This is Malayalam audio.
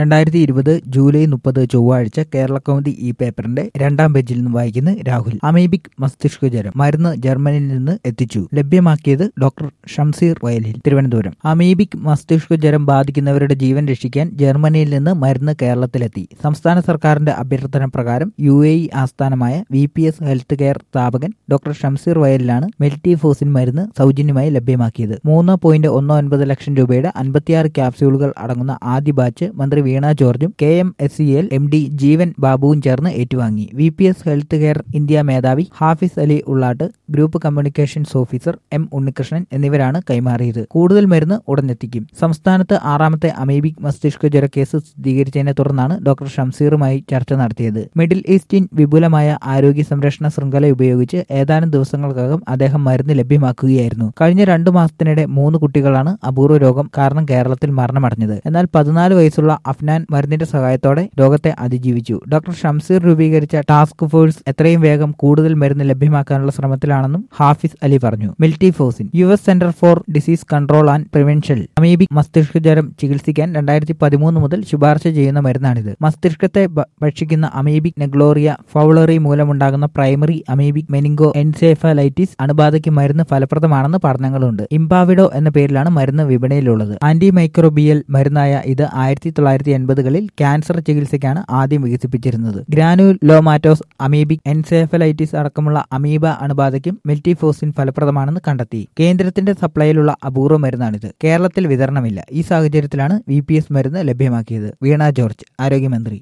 രണ്ടായിരത്തി ഇരുപത് ജൂലൈ മുപ്പത് ചൊവ്വാഴ്ച കേരള കൗമുദി ഈ പേപ്പറിന്റെ രണ്ടാം പേജിൽ നിന്ന് വായിക്കുന്ന രാഹുൽ അമീബിക് മസ്തിഷ്ക ജ്വരം മരുന്ന് ജർമ്മനിയിൽ നിന്ന് എത്തിച്ചു ലഭ്യമാക്കിയത് ഡോക്ടർ ഷംസീർ വയലിൽ തിരുവനന്തപുരം അമീബിക് മസ്തിഷ്ക ജ്വരം ബാധിക്കുന്നവരുടെ ജീവൻ രക്ഷിക്കാൻ ജർമ്മനിയിൽ നിന്ന് മരുന്ന് കേരളത്തിലെത്തി സംസ്ഥാന സർക്കാരിന്റെ അഭ്യർത്ഥന പ്രകാരം യു എ ഇ ആസ്ഥാനമായ V P S health care സ്ഥാപകൻ ഡോക്ടർ ഷംസീർ വയലിലാണ് മെൽറ്റിഫോസിൻ മരുന്ന് സൗജന്യമായി ലഭ്യമാക്കിയത് മൂന്ന് പോയിന്റ് ഒന്ന് ഒൻപത് ലക്ഷം രൂപയുടെ അൻപത്തിയാറ് ക്യാപ്സ്യൂളുകൾ അടങ്ങുന്ന ആദ്യ ബാച്ച് മന്ത്രി വീണ ജോർജും K M S C L M D Jeevan ബാബുവും ചേർന്ന് ഏറ്റുവാങ്ങി V P S health care India മേധാവി Hafiz Ali Ullattu group communications officer M Unnikrishnan എന്നിവരാണ് കൈമാറിയത് കൂടുതൽ മരുന്ന് ഉടനെത്തിക്കും സംസ്ഥാനത്ത് ആറാമത്തെ അമീബിക് മസ്തിഷ്ക ജ്വര കേസ് സ്ഥിരീകരിച്ചതിനെ തുടർന്നാണ് ഡോക്ടർ ഷംസീറുമായി ചർച്ച നടത്തിയത് മിഡിൽ ഈസ്റ്റിൻ വിപുലമായ ആരോഗ്യ സംരക്ഷണ ശൃംഖല ഉപയോഗിച്ച് ഏതാനും ദിവസങ്ങൾക്കകം അദ്ദേഹം മരുന്ന് ലഭ്യമാക്കുകയായിരുന്നു കഴിഞ്ഞ രണ്ടു മാസത്തിനിടെ മൂന്ന് കുട്ടികളാണ് അപൂർവ രോഗം കാരണം കേരളത്തിൽ മരണമടഞ്ഞത് എന്നാൽ പതിനാല് വയസ്സുള്ള അഫ്നാൻ മരുന്നിന്റെ സഹായത്തോടെ രോഗത്തെ അതിജീവിച്ചു ഡോക്ടർ ഷംസീർ രൂപീകരിച്ച ടാസ്ക് ഫോഴ്സ് എത്രയും വേഗം കൂടുതൽ മരുന്ന് ലഭ്യമാക്കാനുള്ള ശ്രമത്തിലാണെന്നും ഹാഫിസ് അലി പറഞ്ഞു miltefosine U S centre for disease control and prevention amoebic മസ്തിഷ്ക ജ്വരം ചികിത്സിക്കാൻ രണ്ടായിരത്തി പതിമൂന്ന് മുതൽ ശുപാർശ ചെയ്യുന്ന മരുന്നാണിത് മസ്തിഷ്കത്തെ ഭ- ഭക്ഷിക്കുന്ന അമീബിക് നെഗ്ലോറിയ ഫൗളറി മൂലമുണ്ടാകുന്ന പ്രൈമറി അമീബിക് മെനിങ്കോ എൻസെഫലൈറ്റിസ് അണുബാധയ്ക്ക് മരുന്ന് ഫലപ്രദമാണെന്ന് പഠനങ്ങളുണ്ട് ഇംപാവിഡോ എന്ന പേരിലാണ് മരുന്ന് വിപണിയിലുള്ളത് ആന്റി മൈക്രോബിയൽ മരുന്നായ ഇത് ആയിരത്തി തൊള്ളായിരത്തി എൺപതുകളിൽ ക്യാൻസർ ചികിത്സയ്ക്കാണ് ആദ്യം വികസിപ്പിച്ചിരുന്നത് ഗ്രാനുലോമാറ്റോസ് അമീബിക് എൻസെഫലൈറ്റിസ് അടക്കമുള്ള അമീബ അണുബാധയ്ക്കും മെൽറ്റിഫോസിൻ ഫലപ്രദമാണെന്ന് കണ്ടെത്തി കേന്ദ്രത്തിന്റെ സപ്ലൈയിലുള്ള അപൂർവ മരുന്നാണിത് കേരളത്തിൽ വിതരണമില്ല ഈ സാഹചര്യത്തിലാണ് വി പി എസ് മരുന്ന് ലഭ്യമാക്കിയത് വീണ ജോർജ് ആരോഗ്യമന്ത്രി